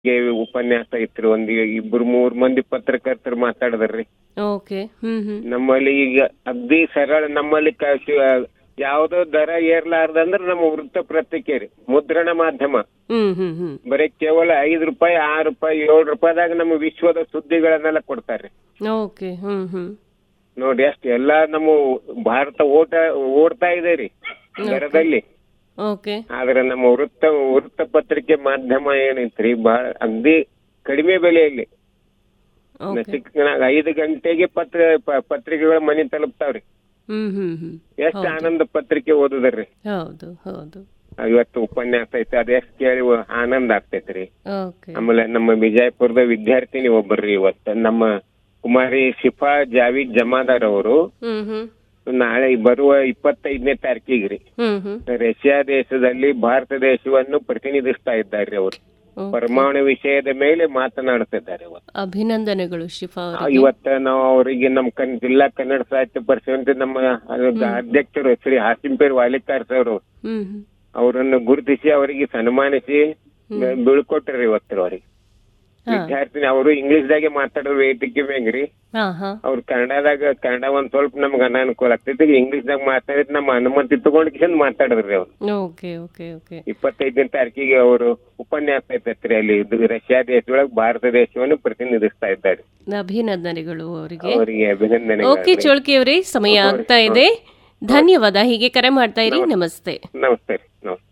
ಗೆ ಉಪನ್ಯಾಸ ಇತ್ರಿ ಒಂದ್ ಇಬ್ರು ಮೂರ್ ಮಂದಿ ಪತ್ರಕರ್ತರು ಮಾತಾಡಿದ್ರಿ ಓಕೆ ಹ್ಮ್ ಹ್ಮ್ ನಮ್ಮಲ್ಲಿ ಈಗ ಅಗ್ದಿ ಸರಳ ನಮ್ಮಲ್ಲಿ ಕ- ಶಿ- ಯಾವ್ದೋ ದರ ಏರ್ಲಾರ್ದಂದ್ರ ನಮ್ಮ ವೃತ್ತ ಪತ್ರಿಕೆ ರೀ ಮುದ್ರಣ ಮಾಧ್ಯಮ ಹ್ಮ್ ಹ್ಮ್ ಹ್ಮ್ ಬರೀ ಕೇವಲ ಐದ್ ರೂಪಾಯಿ ಆರು ರೂಪಾಯಿ ಏಳು ರೂಪಾಯಿದಾಗ ನಮ್ಮ ವಿಶ್ವದ ಸುದ್ದಿಗಳನ್ನೆಲ್ಲ ಕೊಡ್ತಾರೆ ಓಕೆ ಹ್ಮ್ ಹ್ಮ್ ನೋಡಿ ಅಷ್ಟು ಎಲ್ಲಾ ನಮ್ಮ ಭಾರತ ಓಟ ಓಡ್ತಾ ಇದೆ ರೀ ದರದಲ್ಲಿ ಓಕೆ ಆದ್ರೆ ನಮ್ಮ ವೃತ್ತ ವೃತ್ತ ಪತ್ರಿಕೆ ಮಾಧ್ಯಮ ಏನೈತ್ರಿ ಬಹಳ ಅಗ್ದಿ ಕಡಿಮೆ ಬೆಲೆಯಲ್ಲಿ ಓಕೆ ಚಿಕ್ಕನಾಗ ಐದು ಗಂಟೆಗೆ ಪತ್ರ ಪ- ಪತ್ರಿಕೆಗಳು ಮನೆ ತಲುಪ್ತಾವ್ರಿ ಹ್ಮ್ ಹ್ಮ್ ಹ್ಮ್ ಎಷ್ಟ್ ಆನಂದ ಪತ್ರಿಕೆ ಓದುದ್ರಿ ಹೌದು ಹೌದು ಇವತ್ತು ಉಪನ್ಯಾಸ ಐತಿ ಅದ್ ಎಷ್ಟ್ ಕೇಳಿ ವ- ಆನಂದ ಆಗ್ತೈತ್ರಿ ಓಕೆ ಆಮೇಲೆ ನಮ್ಮ ವಿಜಯಪುರದ ವಿದ್ಯಾರ್ಥಿನಿ ಒಬ್ಬರ್ರಿ ಇವತ್ತ ನಮ್ಮ ಕುಮಾರಿ ಶಿಫಾ ಜಾವೀದ್ ಜಮಾದಾರ್ ಅವರು ಹ್ಮ್ ಹ್ಮ್ ನಾಳೆ ಬರುವ ಇಪ್ಪತ್ತೈದನೇ ತಾರೀಕಿಗೆ ರೀ ಹ್ಮ್ ಹ್ಮ್ ರಷ್ಯಾ ದೇಶದಲ್ಲಿ ಭಾರತ ದೇಶವನ್ನು ಪ್ರತಿನಿಧಿಸ್ತಾ ಇದ್ದಾರೆ ಅವರು ಓ, ಪರಮಾಣು ವಿಷಯದ ಮೇಲೆ ಮಾತನಾಡುತ್ತಿದ್ದಾರೆ ಇವತ್ತು ಅಭಿನಂದನೆಗಳು ಶಿಫಾ ಆ, ಅವರಿಗೆ ಇವತ್ತ ನಾವು ಅವರಿಗೆ ನಮ್ಮ ಕನ್ ಜಿಲ್ಲಾ ಕನ್ನಡ ಸಾಹಿತ್ಯ ಪರಿಷತ್ ನಮ್ಮ ಅಧ್ಯಕ್ಷರು Shri Hasimpeer Valikar sir hmm hmm ಅವರನ್ನು ಗುರುತಿಸಿ ಅವರಿಗೆ ಸನ್ಮಾನಿಸಿ ಬೀಳ್ಕೊಟ್ರಿ ಇವತ್ತು ಅವರಿಗೆ ವಿದ್ಯಾರ್ಥಿನಿ ಅವರು ಇಂಗ್ಲಿಷ್ ದಾಗೆ ಮಾತಾಡೋ ವೇದಿಕೆ ಮ್ಯಾಗ್ರಿ ಹಾ ಹಾ ಅವ್ರು ಕನ್ನಡದಾಗ ಕನ್ನಡ ಒಂದ್ ಸ್ವಲ್ಪ ನಮ್ಗೆ ಅನಾನುಕೂಲ ಆಗ್ತೈತಿ ಇಂಗ್ಲಿಷ್ ದಾಗ ಮಾತಾಡಿದ್ ನಮ್ಮ ಅನುಮತಿ ತಗೊಂಡ್ ಮಾತಾಡಿದ್ರಿ ಅವ್ರು ಓಕೆ ಓಕೆ ಓಕೆ ಇಪ್ಪತ್ತೈದನೇ ತಾರೀಕಿಗೆ ಅವರು ಉಪನ್ಯಾಸ ಐತತ್ರಿ ಅಲ್ಲಿ ಇದು ರಷ್ಯಾ ದೇಶದೊಳಗೆ ಭಾರತ ದೇಶವನ್ನು ಪ್ರತಿನಿಧಿಸ್ತಾ ಇದ್ದಾರೆ ಅಭಿನಂದನೆಗಳು ಅವರಿಗೆ ಅವರಿಗೆ ಅಭಿನಂದನೆ ಓಕೆ ಚೋಳ್ಕಿ ಅವರೇ ಸಮಯ ಆಗ್ತಾ ಇದೆ ಧನ್ಯವಾದ ಹೀಗೆ ಕರೆ ಮಾಡ್ತಾ ಇರಿ ನಮಸ್ತೆ ನಮಸ್ತೆ ರೀ ನಮಸ್ತೆ